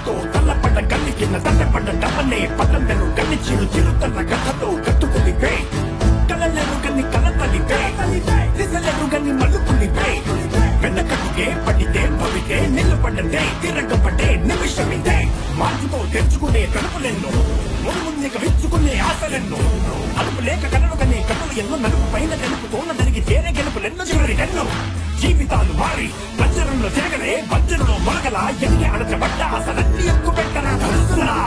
కథతో తల్లపడ్డ గల్లి కింద దండపడ్డ డబ్బనే పట్టందరు గల్లి చిరు చిరుతన్న కథతో కట్టుకుని పే కలలేరు గన్ని కల తల్లిపే దిశలేరు గన్ని మల్లుకుని వెనకట్టుకే పడితే భవితే నిలబడ్డే తిరగబడ్డే నిమిషమిదే మార్చుతో తెచ్చుకునే కడుపులెన్నో ముందుకు విచ్చుకునే ఆశలెన్నో అదుపు లేక కలలు కనే కన్నులు ఎన్నో నలుపు పైన గెలుపు తోన జరిగి చేరే గెలుపులెన్నో చివరి ఎన్నో జీవితాలు మారి వజ్రంలో తిరగలే వజ్రంలో మొలకల ఎన్ని అడచబడ్డ అసలన్నీ ఎక్కువ పెట్టరా తెలుసురా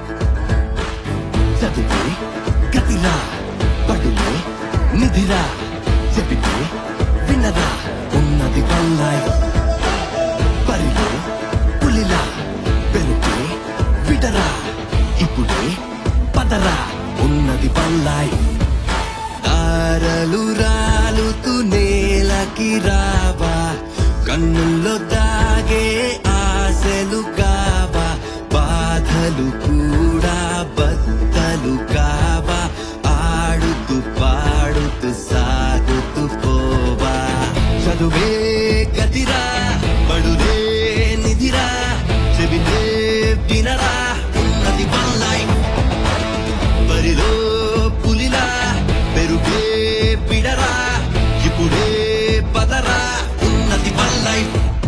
చదివే గతిరా పడులే నిధిరా చెబితే వినరా ఉన్నది వల్లాయ్ పరిలో పులిలా పెరుకే విడరా ఇప్పుడే పదరా ఉన్నది వల్లాయ్ తారలు రాలుతూ నేలకి రావా కన్నుల్లో దాగే ఆశలు కావా బాధలు కూడా బద్దలు కావా ఆడుతూ పాడుతూ సాగుతూ పోవా చదువే గతిరా పడులే నిధిరా చెబితే వినరా ఉన్నది వల్లాయ్ బరిలో పులిలా పెరుగే పిడరా ఇప్పుడే పదరా ఉన్నది వల్లై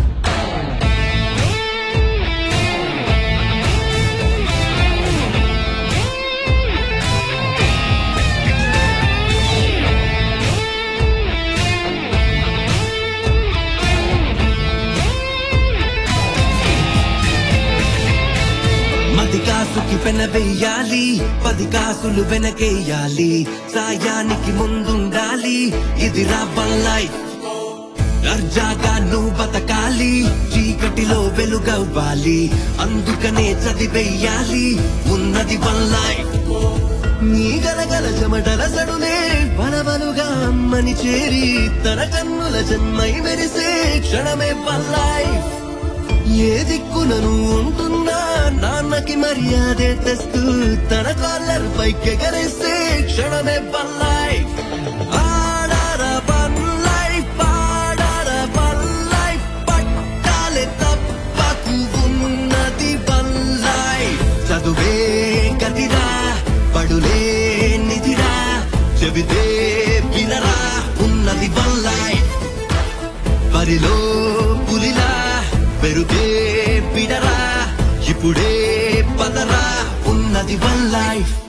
మది కాసుకి పెన వెయ్యాలి పది కాసులు వెనకేయాలి సాయానికి ముందుండాలి ఇది రాబల్లాయ్ దర్జాగా నువ్వు బతకాలి చీకటిలో వెలుగవ్వాలి అందుకనే చదివెయ్యాలి ఉన్నది వల్లాయ్ నీ గలగల చెమటల సడులే బలబలుగా అమ్మని చేరి తన కన్నుల జన్మై మెరిసే క్షణమే వల్లాయ్ ఏ దిక్కునను ఉంటున్నా నాన్నకి మర్యాదే తెస్తూ తన కాలర్ పైకెగరేస్తే క్షణమే బల్లాయ్ ఆడార బల్లాయ్ పాడార బల్లాయ్ పట్టాలే తప్పకు ఉన్నది బల్లాయ్ చదువే గతిరా పడులే నిధిరా చెబితే వినరా ఉన్నది బల్లాయ్ బరిలో పులిలా పెరుగే పిడరా ఇప్పుడే పదరా ఉన్నది వన్ లైఫ్